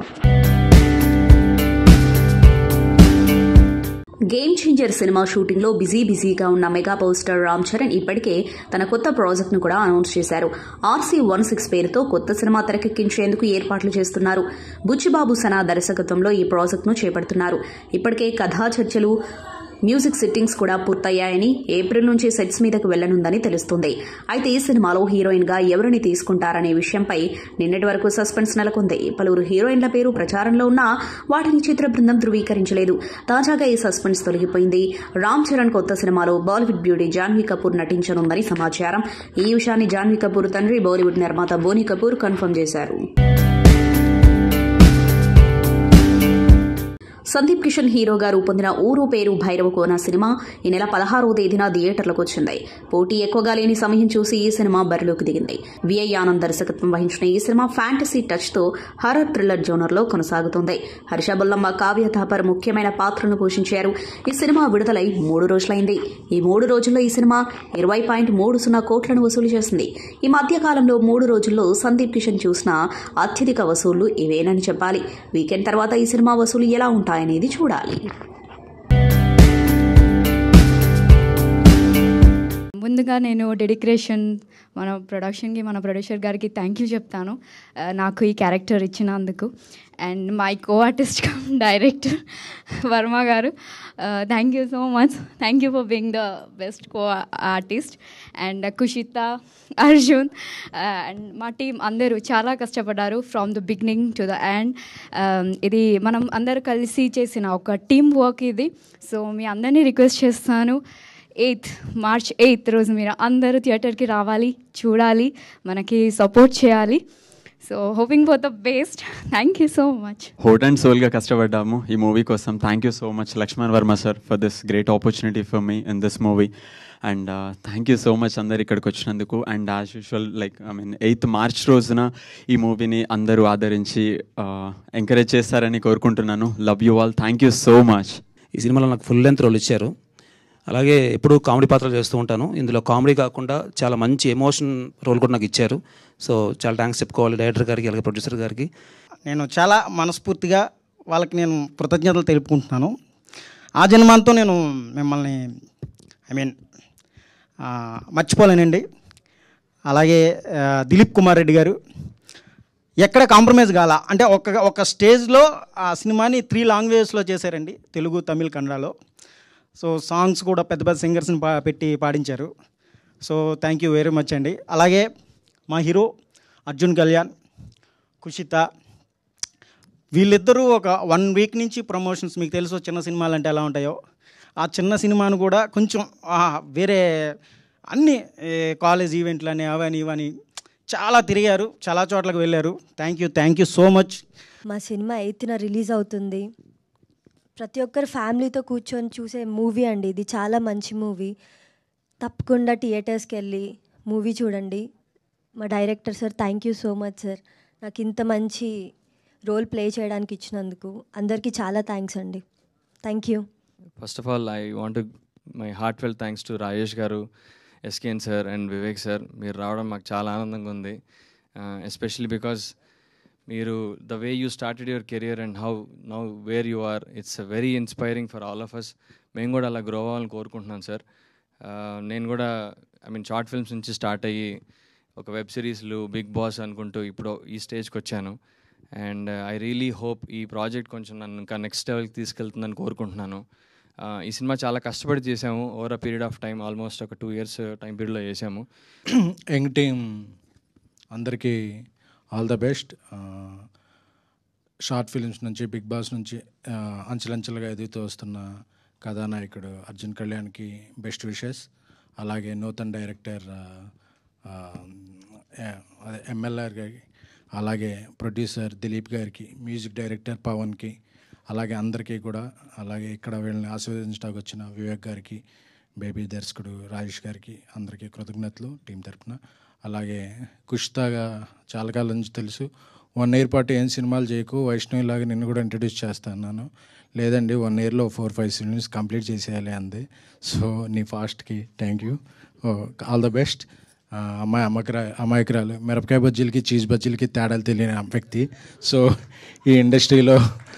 గేమ్ చేంజర్ సినిమా షూటింగ్ లో బిజీ బిజీగా ఉన్న mega power star Ram Charan ఇప్పటికే తన కొత్త ప్రాజెక్ట్ ను కూడా అనౌన్స్ చేశారు ఆర్సీ వన్ సిక్స్ పేరుతో కొత్త సినిమా తెరకెక్కించేందుకు ఏర్పాట్లు చేస్తున్నారు బుచ్చిబాబు సనా దర్శకత్వంలో ఈ ప్రాజెక్ట్ ను చేపడుతున్నారు ఇప్పటికే కథా చర్చలు మ్యూజిక్ సిట్టింగ్స్ కూడా పూర్తయ్యాయని ఏప్రిల్ నుంచి సెట్స్ మీదకు వెళ్లనుందని తెలుస్తుంది అయితే ఈ సినిమాలో హీరోయిన్ గా ఎవరిని తీసుకుంటారనే విషయంపై నిన్నటి వరకు సస్పెన్స్ నెలకొంది పలువురు హీరోయిన్ల పేరు ప్రచారంలో ఉన్నా వాటిని చిత్ర బృందం ధృవీకరించలేదు తాజాగా ఈ సస్పెన్స్ తొలగిపోయింది రామ్ చరణ్ కొత్త సినిమాలో బాలీవుడ్ బ్యూటీ జాన్వీ కపూర్ నటించనుందని సమాచారం ఈ విషయాన్ని జాన్వీ కపూర్ తండ్రి బాలీవుడ్ నిర్మాత బోని కపూర్ కన్ఫర్మ్ చేశారు సందీప్ కిషన్ హీరోగా రూపొందిన ఊరు పేరు భైరవ కోన సినిమా ఈ నెల పదహారవ తేదీన థియేటర్లకు వచ్చింది పోటీ ఎక్కువగా లేని సమయం చూసి ఈ సినిమా బరిలోకి దిగింది విఐ ఆనంద్ దర్శకత్వం వహించిన ఈ సినిమా ఫ్యాంటసీ టచ్ తో హర్రర్ థ్రిల్లర్ జోనర్ లో కొనసాగుతోంది హర్ష బొల్లమ్మ కావ్య థాపర్ ముఖ్యమైన పాత్రను పోషించారు ఈ సినిమా విడుదలై మూడు రోజులైంది ఈ మూడు రోజుల్లో ఈ సినిమా ఇరవై పాయింట్ మూడు సున్నా కోట్లను వసూలు చేసింది ఈ మధ్య కాలంలో మూడు రోజుల్లో సందీప్ కిషన్ చూసిన అత్యధిక వసూళ్లు ఇవేనని చెప్పాలి వీకెండ్ తర్వాత ఈ సినిమా వసూలు ఎలా ఉంటాయనేది చూడాలి ముందు ముందుగా నేను డెడికేషన్ మన ప్రొడక్షన్కి మన ప్రొడ్యూసర్ గారికి థ్యాంక్ యూ చెప్తాను ఆ, నాకు ఈ క్యారెక్టర్ ఇచ్చినందుకు and my co artist cum director Varma గారు thank you so much thank you for being the best co artist and Kushitha Arjun and మా టీం అందరూ చాలా కష్టపడ్డారు from the beginning to the end ఇది మనం అందరూ కలిసి చేసిన ఒక టీమ్ వర్క్ ఇది సో మీ అందరినీ రిక్వెస్ట్ చేస్తాను ఎయిత్ మార్చ్ ఎయిత్ రోజు మీరు అందరూ థియేటర్కి రావాలి చూడాలి మనకి సపోర్ట్ చేయాలి so hoping for the best thank you so much heart and సోల్గా కష్టపడ్డాము ఈ మూవీ కోసం thank you so much Lakshman Varma sir for this great opportunity for me in this movie and thank you so much అందరు ఇక్కడికి వచ్చినందుకు and as usual like I mean eighth March రోజున ఈ మూవీని అందరూ ఆదరించి ఎంకరేజ్ చేస్తారని కోరుకుంటున్నాను love you all thank you so much ఈ సినిమాలో నాకు ఫుల్ లెంత్ రోల్ ఇచ్చారు అలాగే ఎప్పుడూ కామెడీ పాత్రలు చేస్తూ ఉంటాను ఇందులో కామెడీ కాకుండా చాలా మంచి ఎమోషన్ రోల్ కూడా నాకు ఇచ్చారు సో చాలా థ్యాంక్స్ చెప్పుకోవాలి డైరెక్టర్ గారికి అలాగే ప్రొడ్యూసర్ గారికి నేను చాలా మనస్ఫూర్తిగా వాళ్ళకి నేను కృతజ్ఞతలు తెలుపుకుంటున్నాను ఆ జన్మాంతో నేను మిమ్మల్ని ఐ మీన్ మర్చిపోలేనండి అలాగే ఆ, దిలీప్ కుమార్ రెడ్డి గారు ఎక్కడ కాంప్రమైజ్ కాల అంటే ఒక ఒక స్టేజ్లో ఆ సినిమాని త్రీ లాంగ్వేజెస్లో చేశారండి తెలుగు తమిళ్ కన్నడలో సో సాంగ్స్ కూడా పెద్ద పెద్ద సింగర్స్ని పా పెట్టి పాడించారు so thank you very much అండి అలాగే మా హీరో అర్జున్ కళ్యాణ్ కుషిత వీళ్ళిద్దరూ ఒక వన్ వీక్ నుంచి ప్రమోషన్స్ మీకు తెలుసు చిన్న సినిమాలు అంటే ఎలా ఉంటాయో ఆ చిన్న సినిమాను కూడా కొంచెం ఆ, వేరే అన్ని ఏ, కాలేజ్ ఈవెంట్లని అవని ఇవని చాలా తిరిగారు చాలా చోట్లకు వెళ్ళారు thank you thank you so much మా సినిమా ఎయిత్న రిలీజ్ అవుతుంది ప్రతి ఒక్కరు ఫ్యామిలీతో కూర్చొని చూసే మూవీ అండి ఇది చాలా మంచి మూవీ తప్పకుండా థియేటర్స్కి వెళ్ళి మూవీ చూడండి మా director sir thank you so much sir నాకు ఇంత మంచి రోల్ ప్లే చేయడానికి ఇచ్చినందుకు అందరికీ చాలా థ్యాంక్స్ అండి thank you first of all I want my heartfelt thanks to Rajesh గారు SKN sir and Vivek sir మీరు రావడం మాకు చాలా ఆనందంగా ఉంది ఎస్పెషలీ బికాస్ మీరు the way you started your career and how now where you are it's very inspiring for all of us మేము కూడా అలా గ్రో అవ్వాలని కోరుకుంటున్నాను సార్ నేను కూడా ఐ మీన్ షార్ట్ ఫిల్మ్స్ నుంచి స్టార్ట్ అయ్యి ఒక వెబ్ సిరీస్లు బిగ్ బాస్ అనుకుంటూ ఇప్పుడు ఈ స్టేజ్కి వచ్చాను అండ్ ఐ రియలీ హోప్ ఈ ప్రాజెక్ట్ కొంచెం నన్ను ఇంకా నెక్స్ట్ లెవెల్కి తీసుకెళ్తుందని కోరుకుంటున్నాను ఆ, ఈ సినిమా చాలా కష్టపడి చేసాము over a period of time almost ఒక టూ ఇయర్స్ టైం పీరియడ్లో చేసాము యంగ్ టీం అందరికీ all the best short films నుంచి బిగ్ బాస్ నుంచి ఆ, అంచెలంచెలుగా ఎదుగుతూ వస్తున్న కథానాయకుడు అర్జున్ కళ్యాణ్కి బెస్ట్ విషెస్ అలాగే నూతన్ డైరెక్టర్ ఆ, ఆ, ఏ- అదే ఎంఎల్ఆర్ గారికి అలాగే ప్రొడ్యూసర్ దిలీప్ గారికి మ్యూజిక్ డైరెక్టర్ పవన్కి అలాగే అందరికీ కూడా అలాగే ఇక్కడ వీళ్ళని ఆశీర్వదించడానికి వచ్చిన వివేక్ గారికి బేబీ దర్శకుడు రాజేష్ గారికి అందరికీ కృతజ్ఞతలు టీం తరపున అలాగే కుష్తాగా చాలా కాలం నుంచి తెలుసు వన్ ఇయర్ పాటు ఏం సినిమాలు చేయకు వైష్ణవి లాగా నిన్ను కూడా ఇంట్రడ్యూస్ చేస్తాను లేదండి వన్ ఇయర్లో ఫోర్ ఫైవ్ ఫిల్మ్స్ కంప్లీట్ చేసేయాలి అంది సో నీ ఫాస్ట్కి thank you all the best అమ్మాయి అమ్మకరా అమాయకురాలు మిరపకాయ బజ్జీలకి చీజ్ బజ్జీలకి తేడాలు తెలియని వ్యక్తి సో ఈ ఇండస్ట్రీలో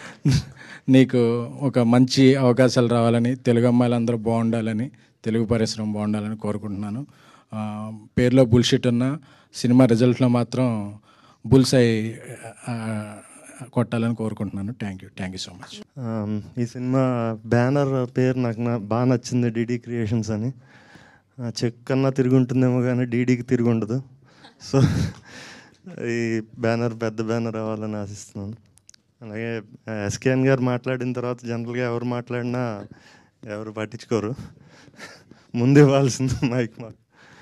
నీకు ఒక మంచి అవకాశాలు రావాలని తెలుగు అమ్మాయిలందరూ బాగుండాలని తెలుగు పరిశ్రమ బాగుండాలని కోరుకుంటున్నాను ఆ, పేరులో బుల్షిట్ ఉన్న సినిమా రిజల్ట్లో మాత్రం బుల్సై కొట్టాలని కోరుకుంటున్నాను thank you thank you so much um, ఈ సినిమా బ్యానర్ పేరు నాకు నా బాగా నచ్చింది డీడీ క్రియేషన్స్ అని ఆ, చెక్ కన్నా తిరిగి ఉంటుందేమో కానీ డీడీకి తిరిగి ఉండదు సో ఈ బ్యానర్ పెద్ద బ్యానర్ అవ్వాలని ఆశిస్తున్నాను అలాగే ఎస్కేఎన్ గారు మాట్లాడిన తర్వాత జనరల్గా ఎవరు మాట్లాడినా ఎవరు పట్టించుకోరు ముందు ఇవ్వాల్సింది మైక్ మాకు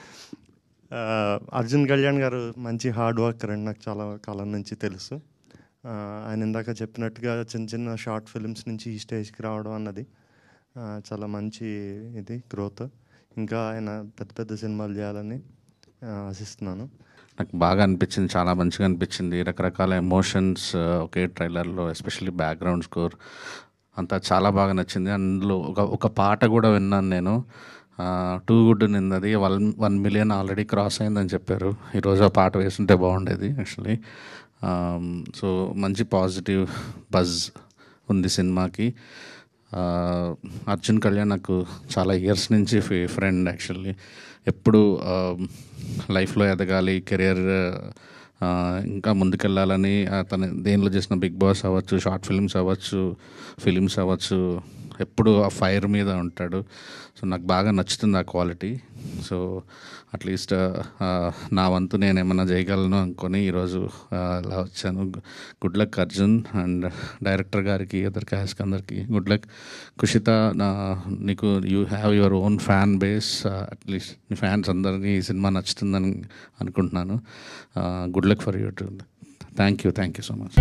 ఆ, అర్జున్ కళ్యాణ్ గారు మంచి హార్డ్ వర్కర్ అండి నాకు చాలా కాలం నుంచి తెలుసు ఆ, ఆయన ఇందాక చెప్పినట్టుగా చిన్న చిన్న షార్ట్ ఫిల్మ్స్ నుంచి ఈ స్టేజ్కి రావడం అన్నది ఆ, చాలా మంచి ఇది గ్రోత్ ఇంకా ఆయన పెద్ద పెద్ద సినిమాలు చేయాలని ఆ, ఆశిస్తున్నాను నాకు బాగా అనిపించింది చాలా మంచిగా అనిపించింది రకరకాల ఎమోషన్స్ ఒకే ట్రైలర్లో ఎస్పెషల్లీ బ్యాక్గ్రౌండ్ స్కోర్ అంతా చాలా బాగా నచ్చింది అందులో ఒక ఒక పాట కూడా విన్నాను నేను టూ గుడ్ నిన్నది one one million already cross అయిందని చెప్పారు ఈరోజు ఆ పాట వేస్తుంటే బాగుండేది యాక్చువల్లీ సో మంచి పాజిటివ్ బజ్ ఉంది సినిమాకి ఆ, అర్జున్ కళ్యాణ్ నాకు చాలా ఇయర్స్ నుంచి ఫ్రెండ్ యాక్చువల్లీ ఎప్పుడు లైఫ్లో ఎదగాలి కెరియర్ ఇంకా ముందుకెళ్ళాలని తను దేనిలో చేసిన బిగ్ బాస్ అవ్వచ్చు షార్ట్ ఫిల్మ్స్ అవ్వచ్చు ఫిలిమ్స్ అవ్వచ్చు ఎప్పుడు ఆ ఫైర్ మీద ఉంటాడు సో నాకు బాగా నచ్చుతుంది ఆ క్వాలిటీ సో అట్లీస్ట్ నా వంతు నేను ఏమన్నా చేయగలను అనుకొని ఈరోజు ఆ, ఇలా వచ్చాను good luck Arjun and director గారికి అదర్ క్యాస్క్ అందరికి గుడ్ లక్ కుషిత నా నీకు you have your own fan base at least నీ ఫ్యాన్స్ అందరికీ ఈ సినిమా నచ్చుతుందని అనుకుంటున్నాను good luck for you too thank you thank you so much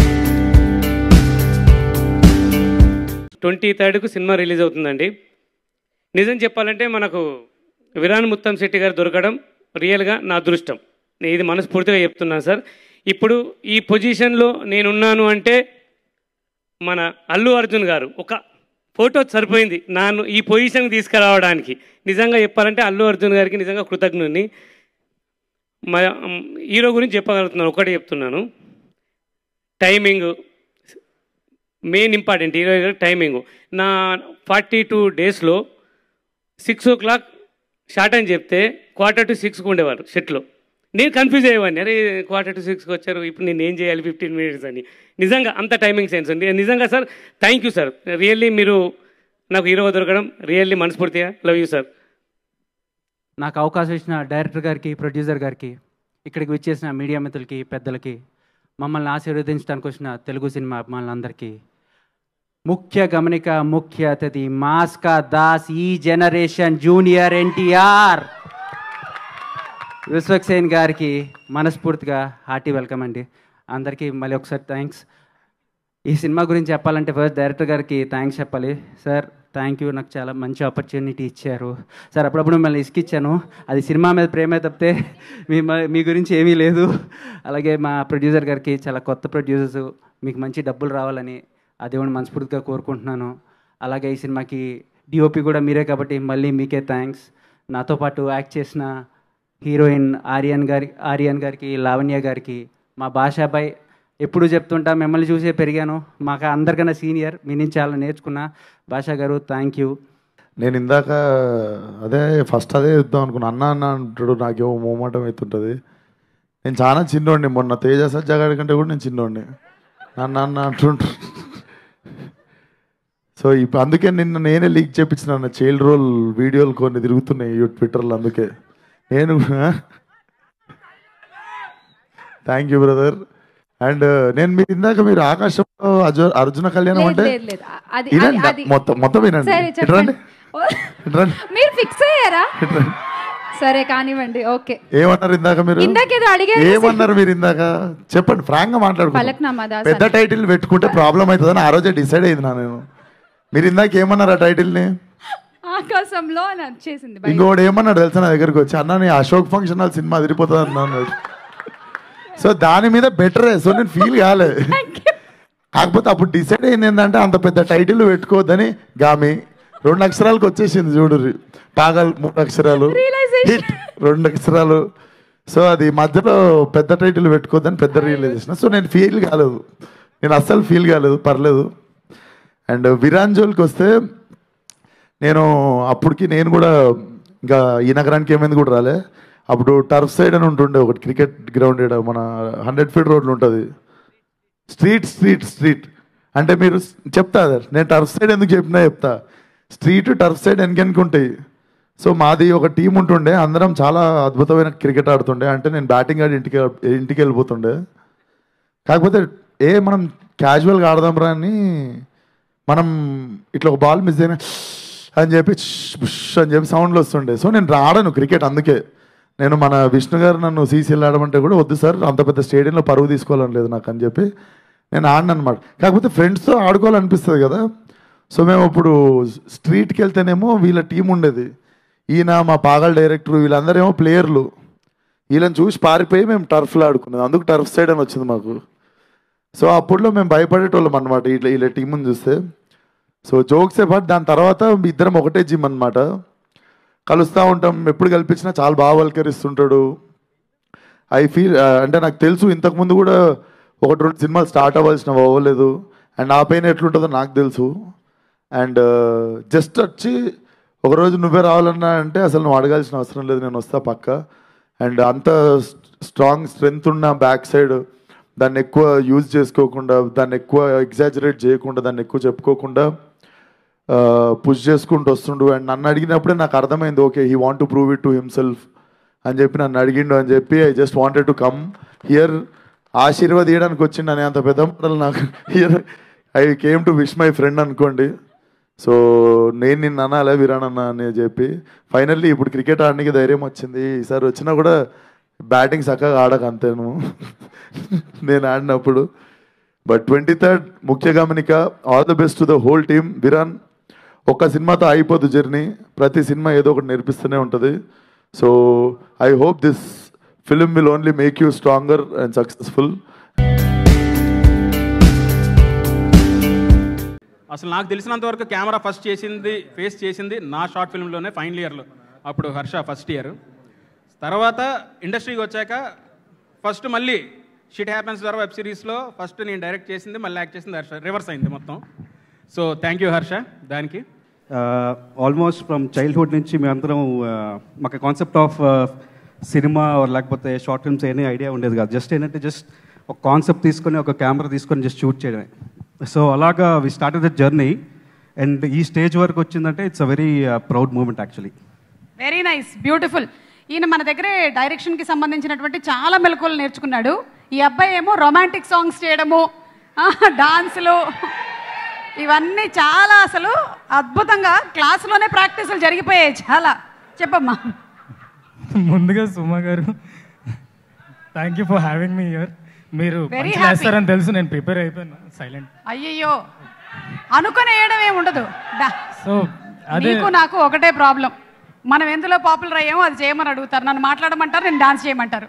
twenty థర్డ్కు సినిమా రిలీజ్ అవుతుందండి నిజం చెప్పాలంటే మనకు విరాన్ ముత్తం శెట్టి గారు దొరకడం రియల్గా నా అదృష్టం నేను ఇది మనస్ఫూర్తిగా చెప్తున్నాను సార్ ఇప్పుడు ఈ పొజిషన్లో నేనున్నాను అంటే మన అల్లు అర్జున్ గారు ఒక ఫోటో సరిపోయింది నన్ను ఈ పొజిషన్కి తీసుకురావడానికి నిజంగా చెప్పాలంటే అల్లు అర్జున్ గారికి నిజంగా కృతజ్ఞుని మా హీరో గురించి చెప్పగలుగుతున్నాను ఒకటే చెప్తున్నాను టైమింగ్ మెయిన్ ఇంపార్టెంట్ హీరో గారి టైమింగ్ నా ఫార్టీ టూ డేస్లో సిక్స్ ఓ క్లాక్ షార్ట్ అని చెప్తే క్వార్టర్ టు సిక్స్కి ఉండేవారు షెట్లో నేను కన్ఫ్యూజ్ అయ్యేవాడిని అరే క్వార్టర్ టు సిక్స్కి వచ్చారు ఇప్పుడు నేను ఏం చేయాలి ఫిఫ్టీన్ మినిట్స్ అని నిజంగా అంత టైమింగ్ సెన్స్ ఉంది నిజంగా sir thank you sir really మీరు నాకు హీరోగా దొరకడం రియల్లీ మనస్ఫూర్తిగా లవ్ యూ సార్ నాకు అవకాశం ఇచ్చిన డైరెక్టర్ గారికి ప్రొడ్యూసర్ గారికి ఇక్కడికి విచ్చేసిన మీడియా మిత్రులకి పెద్దలకి మమ్మల్ని ఆశీర్వదించడానికి వచ్చిన తెలుగు సినిమా అభిమానులందరికీ ముఖ్య గమనిక ముఖ్య అతిథి మాస్కా దాస్ ఈ జనరేషన్ జూనియర్ ఎన్టీఆర్ విశ్వక్సేన్ గారికి మనస్ఫూర్తిగా హార్టీ వెల్కమ్ అండి అందరికీ మళ్ళీ ఒకసారి థ్యాంక్స్ ఈ సినిమా గురించి చెప్పాలంటే ఫస్ట్ డైరెక్టర్ గారికి థ్యాంక్స్ చెప్పాలి సార్ థ్యాంక్ యూ నాకు చాలా మంచి ఆపర్చునిటీ ఇచ్చారు సార్ అప్పుడప్పుడు మిమ్మల్ని ఇసుకిచ్చాను అది సినిమా మీద ప్రేమే తప్పితే మీ మ- మీ గురించి ఏమీ లేదు అలాగే మా ప్రొడ్యూసర్ గారికి చాలా కొత్త ప్రొడ్యూసర్స్ మీకు మంచి డబ్బులు రావాలని ఆ దేవుని మనస్ఫూర్తిగా కోరుకుంటున్నాను అలాగే ఈ సినిమాకి డిఓపి కూడా మీరే కాబట్టి మళ్ళీ మీకే థ్యాంక్స్ నాతో పాటు యాక్ట్ చేసిన హీరోయిన్ ఆర్యన్ గారి ఆర్యన్ గారికి లావణ్య గారికి మా భాషాబాయ్ ఎప్పుడు చెప్తుంటా మిమ్మల్ని చూసే పెరిగాను మాకు అందరికన్నా సీనియర్ మీ నుంచి చాలా నేర్చుకున్నా భాషా గారు థ్యాంక్ యూ నేను ఇందాక అదే ఫస్ట్ అదే చెప్దాం అనుకున్నా అన్న అన్న అంటాడు నాకేమో మోమాటం అవుతుంటుంది నేను చాలా చిన్నోడిని మొన్న తేజ సజ్జాగాడి కంటే కూడా నేను చిన్నోడిని అన్న అన్న అంటుంటారు సో ఇప్పుడు అందుకే నిన్న నేనే లీక్ చేపించిన చైల్డ్ రోల్ వీడియోలు కొన్ని తిరుగుతున్నాయి యూ ట్విట్టర్లో అందుకే నేను థ్యాంక్ యూ బ్రదర్ అండ్ నేను మీరు ఇందాక మీరు ఆకాశంలో అర్జు- అర్జున కళ్యాణం లేదు, అంటే లేదు, లేదు. అది- వినండి అది- మొత్తం మొత్తం వినండి సరే ఇటు రండి చెప్పండి ఇటు రండి మీరు ఫిక్స్ అయ్యారా సరే కానివ్వండి ఓకే ఏమన్నారు ఇందాక మీరు ఇందాకేదో అడిగారు ఏమన్నారు మీరు ఇందాక చెప్పండి ఫ్రాంక్ గా మాట్లాడుకుంటాం ఫలక్నామా దాస్ పెద్ద అని. టైటిల్ పెట్టుకుంటే ప్రాబ్లం అవుతుందని ఆ రోజే డిసైడ్ అయింది నా నేను మీరు ఇందాక ఏమన్నారు ఆ టైటిల్ ని ఆకాశంలో అని వచ్చేసింది బయట. ఇంకోటి ఏమన్నాడు తెలుసా నా దగ్గరికి వచ్చి అన్న నీ అశోక్ ఫంక్షన్ హాల్ సినిమా అదిరిపోతుంది అన్నా అన్నాడు సో దాని మీద బెటరే సో నేను ఫీల్ కాలే కాకపోతే అప్పుడు డిసైడ్ అయింది ఏంటంటే అంత పెద్ద టైటిల్ పెట్టుకోవద్దని గామి రెండు అక్షరాలకు వచ్చేసింది చూడు పాగల్ మూడు అక్షరాలు హిట్ రెండు అక్షరాలు సో అది మధ్యలో పెద్ద టైటిల్ పెట్టుకోవద్దని పెద్ద రియలైజేషన్ సో నేను ఫీల్ కాలేదు నేను అస్సలు ఫీల్ కాలేదు పర్లేదు అండ్ విరాంజోల్కి వస్తే నేను అప్పటికి నేను కూడా ఇంకా ఈ నగరానికి ఏమైంది కూడా రాలే అప్పుడు టర్ఫ్ సైడ్ అని ఉంటుండే ఒకటి క్రికెట్ గ్రౌండ్ ఈడ మన హండ్రెడ్ ఫీట్ రోడ్లు ఉంటుంది స్ట్రీట్ స్ట్రీట్ స్ట్రీట్ అంటే మీరు చెప్తా సార్ నేను టర్ఫ్ సైడ్ ఎందుకు చెప్పినా చెప్తా స్ట్రీట్ టర్ఫ్ సైడ్ వెనకెనక ఉంటాయి సో మాది ఒక టీం ఉంటుండే అందరం చాలా అద్భుతమైన క్రికెట్ ఆడుతుండే అంటే నేను బ్యాటింగ్ ఆడి ఇంటికి ఇంటికి వెళ్ళిపోతుండే కాకపోతే ఏ మనం క్యాజువల్గా ఆడదాంరా అని మనం ఇట్లా ఒక బాల్ మిస్ అయినా అని చెప్పి ష్ బుష్ అని చెప్పి సౌండ్లు వస్తుండే సో నేను ఆడను క్రికెట్ అందుకే నేను మన విష్ణు గారు నన్ను సీసీఎల్ ఆడమంటే కూడా వద్దు సార్ అంత పెద్ద స్టేడియంలో పరువు తీసుకోవాలని లేదు నాకు అని చెప్పి నేను ఆడను అనమాట కాకపోతే ఫ్రెండ్స్తో ఆడుకోవాలనిపిస్తుంది కదా సో మేము ఇప్పుడు స్ట్రీట్కి వెళ్తేనేమో వీళ్ళ టీం ఉండేది ఈయన మా పాగల్ డైరెక్టర్ వీళ్ళందరేమో ప్లేయర్లు వీళ్ళని చూసి పారిపోయి మేము టర్ఫ్లో ఆడుకునేది అందుకు టర్ఫ్ సైడ్ అని వచ్చింది మాకు సో అప్పుడులో మేము భయపడేటోళ్ళం అనమాట ఇట్లా వీళ్ళ టీంని చూస్తే సో జోక్సే పాటు దాని తర్వాత ఇద్దరం ఒకటే జిమ్ అనమాట కలుస్తూ ఉంటాం ఎప్పుడు కల్పించినా చాలా బాగా వల్కరిస్తుంటాడు ఐ ఫీల్ అంటే నాకు తెలుసు ఇంతకుముందు కూడా ఒకటి రెండు సినిమాలు స్టార్ట్ అవ్వాల్సినవి అవ్వలేదు అండ్ ఆ పైన ఎట్లుంటుందో నాకు తెలుసు అండ్ జస్ట్ వచ్చి ఒకరోజు నువ్వే రావాలన్నా అంటే అసలు నువ్వు అడగాల్సిన అవసరం లేదు నేను వస్తా పక్క అండ్ అంత స్ట్రాంగ్ స్ట్రెంగ్త్ ఉన్న బ్యాక్ సైడ్ దాన్ని ఎక్కువ యూజ్ చేసుకోకుండా దాన్ని ఎక్కువ ఎగ్జాజరేట్ చేయకుండా దాన్ని ఎక్కువ చెప్పుకోకుండా పుష్ చేసుకుంటూ వస్తుండు అండ్ నన్ను అడిగినప్పుడే నాకు అర్థమైంది okay he want to prove it to himself అని చెప్పి నన్ను అడిగిండు అని చెప్పి I just wanted to come here ఆశీర్వాదీయడానికి వచ్చిండు అనే అంత పెద్ద మాటలు నాకు here I came to wish my friend అనుకోండి సో నేను నిన్ను అనాలే విరాన్ అన్న అని చెప్పి ఫైనల్లీ ఇప్పుడు క్రికెట్ ఆడడానికి ధైర్యం వచ్చింది ఈసారి వచ్చినా కూడా బ్యాటింగ్ చక్కగా ఆడక అంతేను నేను ఆడినప్పుడు బట్ ట్వంటీ థర్డ్ ముఖ్య గమనిక all the best to the whole team విరాన్ ఒక్క సినిమాతో అయిపోదు జర్నీ ప్రతి సినిమా ఏదో ఒకటి నేర్పిస్తూనే ఉంటుంది so I hope this film will only make you stronger and successful అసలు నాకు తెలిసినంత వరకు కెమెరా ఫస్ట్ చేసింది ఫేస్ చేసింది నా షార్ట్ ఫిల్మ్లోనే ఫైనల్ ఇయర్లో అప్పుడు హర్ష ఫస్ట్ ఇయర్ తర్వాత ఇండస్ట్రీకి వచ్చాక ఫస్ట్ మళ్ళీ షిట్ హ్యాపెన్స్ ద్వారా వెబ్ సిరీస్లో ఫస్ట్ నేను డైరెక్ట్ చేసింది మళ్ళీ యాక్ట్ చేసింది హర్ష రివర్స్ అయింది మొత్తం సో థ్యాంక్ యూ హర్ష దానికి ఆల్మోస్ట్ ఫ్రమ్ చైల్డ్హుడ్ నుంచి మేమందరం uh, మాకు కాన్సెప్ట్ ఆఫ్ సినిమా లేకపోతే షార్ట్ ఫిల్మ్స్ ఏమీ ఐడియా ఉండేది కాదు జస్ట్ ఏంటంటే జస్ట్ ఒక కాన్సెప్ట్ తీసుకొని ఒక కెమెరా తీసుకొని జస్ట్ షూట్ చేయడమే సో అలాగా we start the journey and ఈ స్టేజ్ వరకు వచ్చిందంటే it's a very proud moment actually very nice beautiful ఈయన మన దగ్గరే డైరెక్షన్కి సంబంధించినటువంటి చాలా మెలకువలు నేర్చుకున్నాడు ఈ అబ్బాయి ఏమో రొమాంటిక్ సాంగ్స్ చేయడము డాన్సులు ఇవన్నీ చాలా అసలు అద్భుతంగా క్లాసులోనే ప్రాక్టీసులు జరిగిపోయాయి చాలా చెప్పమ్మా ముందుగా సుమ గారు thank you for having me here మీరు Very మంచి happy. చేస్తారని తెలుసు నేను ప్రిపేర్ అయిపోయాను సైలెంట్ అయ్యయ్యో అనుకుని వేయడం ఏమి ఉండదు దా. సో అదే నీకు నాకు ఒకటే ప్రాబ్లం మనం ఎందులో పాపులర్ అయ్యామో అది చేయమని అడుగుతారు నన్ను మాట్లాడమంటారు నేను డాన్స్ చేయమంటారు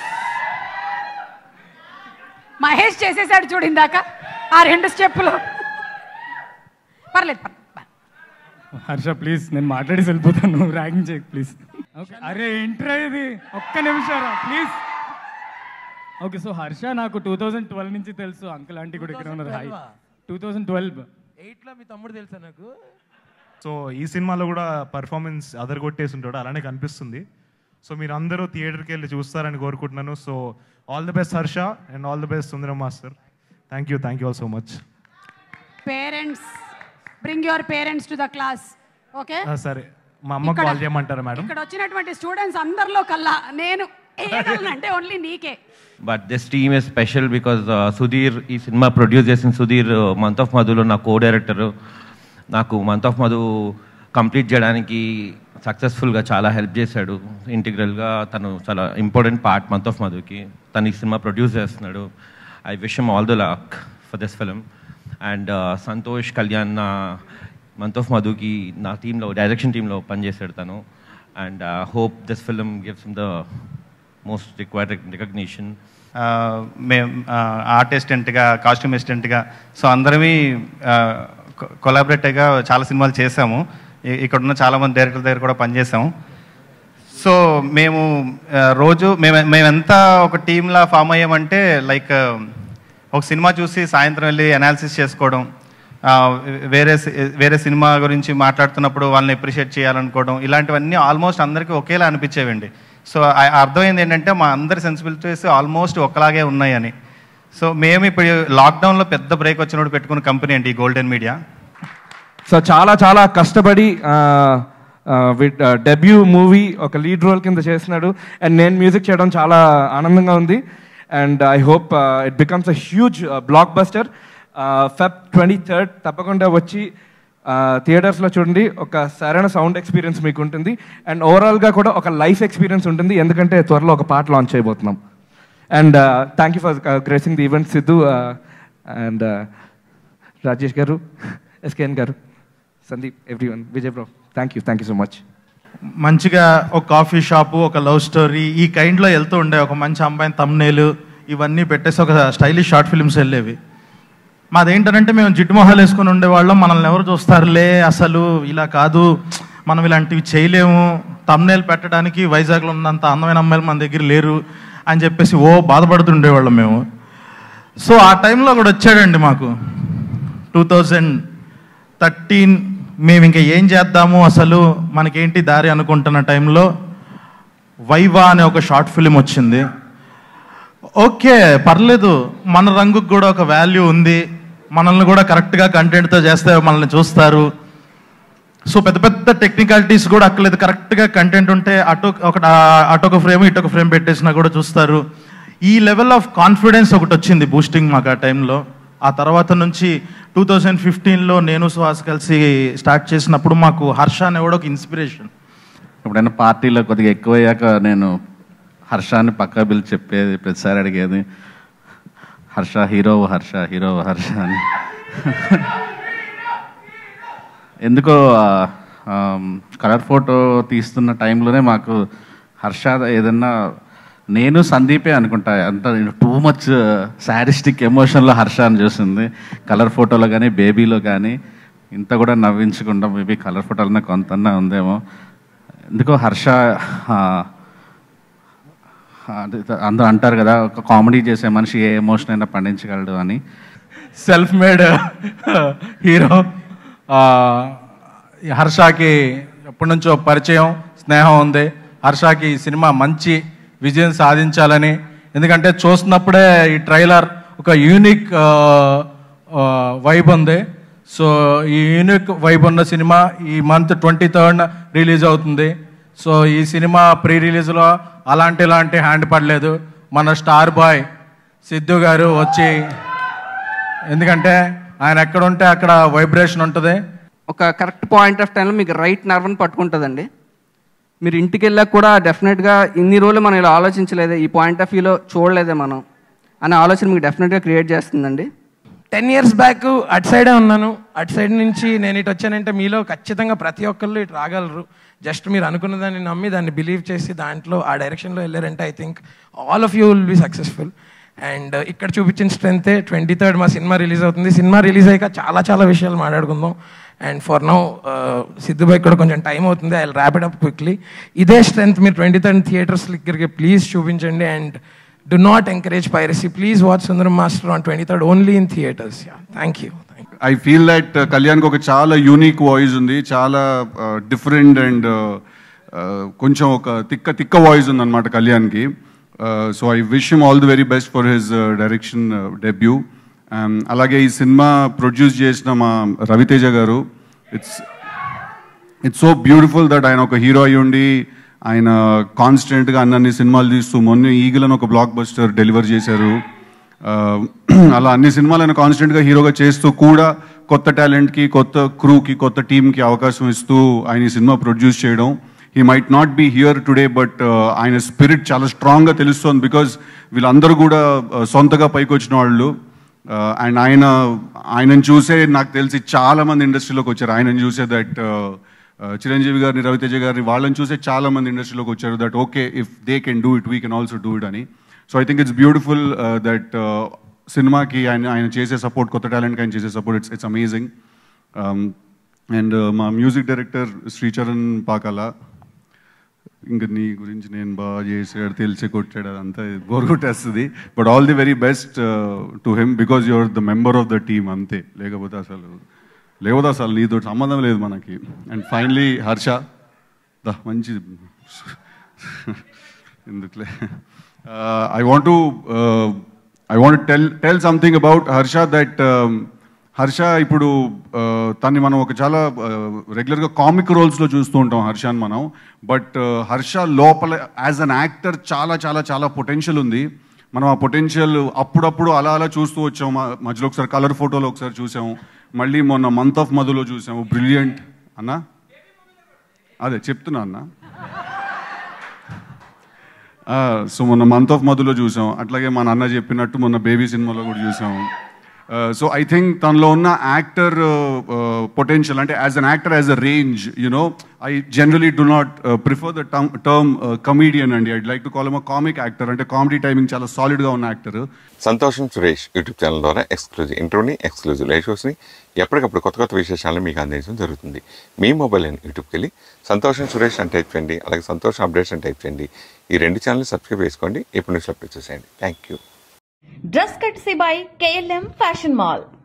మహేష్ చేసేసాడు చూడు ఇందాక ఆ రెండు స్టెప్పులు పర్లేదు పర్లేదు హర్ష ప్లీజ్ నేను మాట్లాడి వెళ్ళిపోతాను ర్యాగింగ్ చేయ ప్లీజ్ ఓకే అరే ఇంట్రా ఇది ఒక్క నిమిషారా ప్లీజ్ ఓకే సో హర్ష నాకు టూ థౌజండ్ ట్వెల్వ్ నుంచి తెలుసు అంకుల్ ఆంటీ కూడా ఇక్కడ ఉన్నారు హాయ్ టూ థౌజండ్ ట్వెల్వ్ ఎయిట్లో మీ తమ్ముడు తెలుసా నాకు సో ఈ సినిమాలో కూడా పర్ఫార్మెన్స్ అదరగొట్టేసి ఉంటాడు అలానే కనిపిస్తుంది సో మీరు అందరూ థియేటర్కి వెళ్ళి చూస్తారని కోరుకుంటున్నాను so all the best Harsha and all the best Sundaram master thank you thank you all so much parents bring your parents to the class okay సరే మా అమ్మ ఇక్కడ- కాల్ చేయమంటారా మేడం ఇక్కడ వచ్చినటువంటి స్టూడెంట్స్ అందరిలో కల్లా నేను అంటే ఓన్లీ నీకే but this team is special because Sudheer ఈ సినిమా ప్రొడ్యూస్ చేసిన సుధీర్ మంత్ ఆఫ్ మధులో నా కో డైరెక్టర్ నాకు మంత్ ఆఫ్ మధు కంప్లీట్ చేయడానికి సక్సెస్ఫుల్గా చాలా హెల్ప్ చేశాడు ఇంటిగ్రల్గా తను చాలా ఇంపార్టెంట్ పార్ట్ మంత్ ఆఫ్ మధుకి తను ఈ సినిమా ప్రొడ్యూస్ చేస్తున్నాడు I wish all the luck for this film and Santosh Kalyan నా మంత్ ఆఫ్ మధుకి నా టీంలో డైరెక్షన్ టీంలో పనిచేశాడు తను and hope this film gives the most required recognition మేము ఆర్ట్ అసిస్టెంట్గా కాస్ట్యూమ్ అసిస్టెంట్గా సో అందరమీ కొలాబరేటివ్గా చాలా సినిమాలు చేసాము ఇ- ఇక్కడ ఉన్న చాలామంది డైరెక్టర్ దగ్గర కూడా పనిచేసాము సో మేము ఆ, రోజు మేము మేమెంత ఒక టీంలా ఫామ్ అయ్యామంటే లైక్ ఒక సినిమా చూసి సాయంత్రం వెళ్ళి అనాలిసిస్ చేసుకోవడం ఆ, వేరే సి- వేరే సినిమా గురించి మాట్లాడుతున్నప్పుడు వాళ్ళని అప్రిషియేట్ చేయాలనుకోవడం ఇలాంటివన్నీ ఆల్మోస్ట్ అందరికీ ఒకేలా అనిపించేవండి సో ఆ- అర్థమైంది ఏంటంటే మా అందరి సెన్సిబిలిటీస్ ఆల్మోస్ట్ ఒకలాగే ఉన్నాయని సో మేము ఇప్పుడు లాక్డౌన్లో పెద్ద బ్రేక్ వచ్చినప్పుడు పెట్టుకున్న కంపెనీ అండి ఈ గోల్డెన్ మీడియా సో చాలా చాలా కష్టపడి డెబ్యూ మూవీ ఒక లీడ్ రోల్ కింద చేసినాడు అండ్ నేను మ్యూజిక్ చేయడం చాలా ఆనందంగా ఉంది and I hope it becomes a huge blockbuster Feb twenty third తప్పకుండా వచ్చి థియేటర్స్లో చూడండి ఒక సరైన సౌండ్ ఎక్స్పీరియన్స్ మీకు ఉంటుంది అండ్ ఓవరాల్గా కూడా ఒక లైఫ్ ఎక్స్పీరియన్స్ ఉంటుంది ఎందుకంటే త్వరలో ఒక పాట లాంచ్ చేయబోతున్నాం and thank you for gracing the event Siddhu and Rajesh garu SKN garu Sandeep everyone Vijay bro thank you thank you so much మంచిగా ఒక కాఫీ షాపు ఒక లవ్ స్టోరీ ఈ కైండ్లో వెళ్తూ ఉండే ఒక మంచి అమ్మాయిని తమ్నేలు ఇవన్నీ పెట్టేసి ఒక స్టైలిష్ షార్ట్ ఫిల్మ్స్ వెళ్ళేవి మాదేంటంటే మేము జిడ్డు మొహాలు వేసుకుని ఉండేవాళ్ళం మనల్ని ఎవరు చూస్తారులే అసలు ఇలా కాదు మనం ఇలాంటివి చేయలేము తమ్నేలు పెట్టడానికి వైజాగ్లో ఉన్నంత అందమైన అమ్మాయిలు మన దగ్గర లేరు అని చెప్పేసి ఓ బాధపడుతుండేవాళ్ళం మేము సో ఆ టైంలో కూడా వచ్చాడండి మాకు టూ థౌజండ్ థర్టీన్ మేము ఇంకా ఏం చేద్దాము అసలు మనకేంటి దారి అనుకుంటున్న టైంలో వైవా అనే ఒక షార్ట్ ఫిలిం వచ్చింది ఓకే పర్లేదు మన రంగుకు కూడా ఒక వాల్యూ ఉంది మనల్ని కూడా కరెక్ట్గా కంటెంట్తో చేస్తే మనల్ని చూస్తారు సో పెద్ద పెద్ద టెక్నికాలిటీస్ కూడా అక్కర్లేదు కరెక్ట్గా కంటెంట్ ఉంటే అటు ఒక అటు ఒక ఫ్రేమ్ ఇటు ఒక ఫ్రేమ్ పెట్టేసినా కూడా చూస్తారు ఈ లెవెల్ ఆఫ్ కాన్ఫిడెన్స్ ఒకటి వచ్చింది బూస్టింగ్ మాకు ఆ టైంలో ఆ తర్వాత నుంచి టూ థౌజండ్ ఫిఫ్టీన్లో నేను సుహాస్ కలిసి స్టార్ట్ చేసినప్పుడు మాకు హర్ష అనే కూడా ఒక ఇన్స్పిరేషన్ ఎప్పుడైనా పార్టీలో కొద్దిగా ఎక్కువయ్యాక నేను హర్షాన్ని పక్కా పిలిచి చెప్పేది ప్రతిసారి అడిగేది హర్ష హీరో హర్ష హీరో హర్ష అని ఎందుకో కలర్ ఫోటో తీస్తున్న టైంలోనే మాకు హర్ష ఏదన్నా నేను సందీపే అనుకుంటా అంత టూ మచ్ సాడిస్టిక్ ఎమోషన్లో హర్ష అని చూసింది కలర్ ఫోటోలో కానీ బేబీలో కానీ ఇంత కూడా నవ్వించకుండా మేబీ కలర్ ఫోటోలనే కొంతన్నా ఉందేమో ఎందుకో హర్ష ఆ, అదే అందరూ అంటారు కదా ఒక కామెడీ చేసే మనిషి ఏ ఎమోషన్ అయినా పండించగలడు అని సెల్ఫ్ మేడ్ హీరో హర్షకి ఎప్పటి నుంచో పరిచయం స్నేహం ఉంది హర్షకి ఈ సినిమా మంచి విజయం సాధించాలని ఎందుకంటే చూస్తున్నప్పుడే ఈ ట్రైలర్ ఒక యూనిక్ వైబ్ ఉంది సో ఈ యూనిక్ వైబ్ ఉన్న సినిమా ఈ మంత్ ట్వంటీ థర్డ్ రిలీజ్ అవుతుంది సో ఈ సినిమా ప్రీ రిలీజ్లో అలాంటి ఇలాంటి హ్యాండ్ పడలేదు మన స్టార్ బాయ్ సిద్ధు గారు వచ్చి ఎందుకంటే ఆయన ఎక్కడ ఉంటే అక్కడ వైబ్రేషన్ ఉంటుంది ఒక కరెక్ట్ పాయింట్ ఆఫ్ టైంలో మీకు రైట్ నర్వ్ని పట్టుకుంటుందండి మీరు ఇంటికి వెళ్ళాక కూడా డెఫినెట్గా ఇన్ని రోజులు మనం ఇలా ఆలోచించలేదే ఈ పాయింట్ ఆఫ్ వ్యూలో చూడలేదే మనం అనే ఆలోచన మీకు డెఫినెట్గా క్రియేట్ చేస్తుందండి టెన్ ఇయర్స్ బ్యాక్ అటు సైడే ఉన్నాను అటు సైడ్ నుంచి నేను ఇటు వచ్చానంటే మీలో ఖచ్చితంగా ప్రతి ఒక్కళ్ళు ఇటు రాగలరు జస్ట్ మీరు అనుకున్న దాన్ని నమ్మి దాన్ని బిలీవ్ చేసి దాంట్లో ఆ డైరెక్షన్లో వెళ్ళారంటే I think all of you will be successful and ఇక్కడ చూపించిన స్ట్రెంతే ట్వంటీ థర్డ్ మా సినిమా రిలీజ్ అవుతుంది సినిమా రిలీజ్ అయ్యాక చాలా చాలా విషయాలు మాట్లాడుకుందాం అండ్ ఫర్ నౌ సిద్ధుబాయ్ కూడా కొంచెం టైం అవుతుంది ఐ ర్యాపిడ్ అప్ క్విక్లీ ఇదే స్ట్రెంత్ మీరు ట్వంటీ థర్డ్ థియేటర్స్ దగ్గరికి ప్లీజ్ చూపించండి and do not encourage piracy please watch Sundaram master on twenty third only in theatres thank you I feel that కళ్యాణ్కి ఒక చాలా యూనిక్ వాయిస్ ఉంది చాలా డిఫరెంట్ అండ్ కొంచెం ఒక తిక్క తిక్క వాయిస్ ఉంది అనమాట కళ్యాణ్కి so I wish him all the very best for his direction debut అలాగే ఈ సినిమా ప్రొడ్యూస్ చేసిన మా Ravi Teja garu it's it's so beautiful that ఆయన ఒక హీరో అయి ఉండి ఆయన కాన్స్టెంట్గా అన్నన్ని సినిమాలు తీస్తూ మొన్న ఈగలను ఒక బ్లాక్ బస్టర్ డెలివర్ చేశారు ఆ, అలా అన్ని సినిమాలు ఆయన కాన్స్టెంట్గా హీరోగా చేస్తూ కూడా కొత్త టాలెంట్కి కొత్త క్రూకి కొత్త టీంకి అవకాశం ఇస్తూ ఆయన ఈ సినిమా ప్రొడ్యూస్ చేయడం he might not be here today but ఆయన స్పిరిట్ చాలా స్ట్రాంగ్గా తెలుస్తోంది బికాజ్ వీళ్ళందరూ కూడా uh, సొంతగా పైకి వచ్చిన వాళ్ళు అండ్ ఆయన ఆయనను చూసే నాకు తెలిసి చాలా మంది ఇండస్ట్రీలోకి వచ్చారు ఆయనను చూసే దట్ చిరంజీవి గారిని రవితేజ గారిని వాళ్ళని చూసే చాలా మంది ఇండస్ట్రీలోకి వచ్చారు that okay if they can do it we can also do it అని so I think it's beautiful that సినిమాకి ఆయన ఆయన చేసే సపోర్ట్ కొత్త టాలెంట్కి ఆయన చేసే support it's it's amazing and మా మ్యూజిక్ డైరెక్టర్ శ్రీచరణ్ పాకాల ఇంకా నీ గురించి నేను బాగా చేసాడు తెలిసి కొట్టాడు అదంతా బోర్ కొట్టేస్తుంది but all the very best to him because you're the member of the team అంతే లేకపోతే అసలు లేకపోతే అసలు నీతో సంబంధం లేదు మనకి అండ్ ఫైనలీ హర్ష ద మంచి ఎందుకులే I want to I want tell tell something about Harsha that Harsha ఇప్పుడు uh, తన్ని మనం ఒక చాలా రెగ్యులర్గా కామిక్ రోల్స్లో చూస్తూ ఉంటాం హర్షని మనం బట్ హర్ష లోపల యాజ్ అన్ యాక్టర్ చాలా చాలా చాలా పొటెన్షియల్ ఉంది మనం ఆ పొటెన్షియల్ అప్పుడప్పుడు అలా అలా చూస్తూ వచ్చాం మ- మధ్యలో ఒకసారి కలర్ ఫోటోలో ఒకసారి చూసాము మళ్ళీ మొన్న మంత్ ఆఫ్ మధులో చూసాము బ్రిలియంట్ అన్నా అదే చెప్తున్నా అన్నా సో మొన్న మంత్ ఆఫ్ మధులో చూసాం అట్లాగే మా నాన్న చెప్పినట్టు మొన్న బేబీ సినిమాలో కూడా చూసాం సో ఐ థింక్ తనలో ఉన్న యాక్టర్ పొటెన్షియల్ అంటే as an actor as a range you know I generally do not prefer the term term comedian అండి I'd like to call em comic actor అంటే కామెడీ టైమింగ్ చాలా సాలిడ్గా ఉన్న యాక్టర్ సంతోషం Suresh YouTube channel ద్వారా ఎక్స్క్లూజివ్ ఇంటర్వ్యూని exclusive live షోస్ని ఎప్పటికప్పుడు కొత్త కొత్త విశేషాలను మీకు అందించడం జరుగుతుంది మీ మొబైల్ అయిన యూట్యూబ్కి వెళ్ళి సంతోషం సురేష్ అని టైప్ చేయండి అలాగే సంతోషం అప్డేట్స్ అని టైప్ చేయండి ఈ రెండు ఛానల్ సబ్స్క్రైబ్ చేసుకోండి ఎప్పుడు నుంచి అప్డేట్ చేసేయండి thank you dress courtesy by KLM fashion mall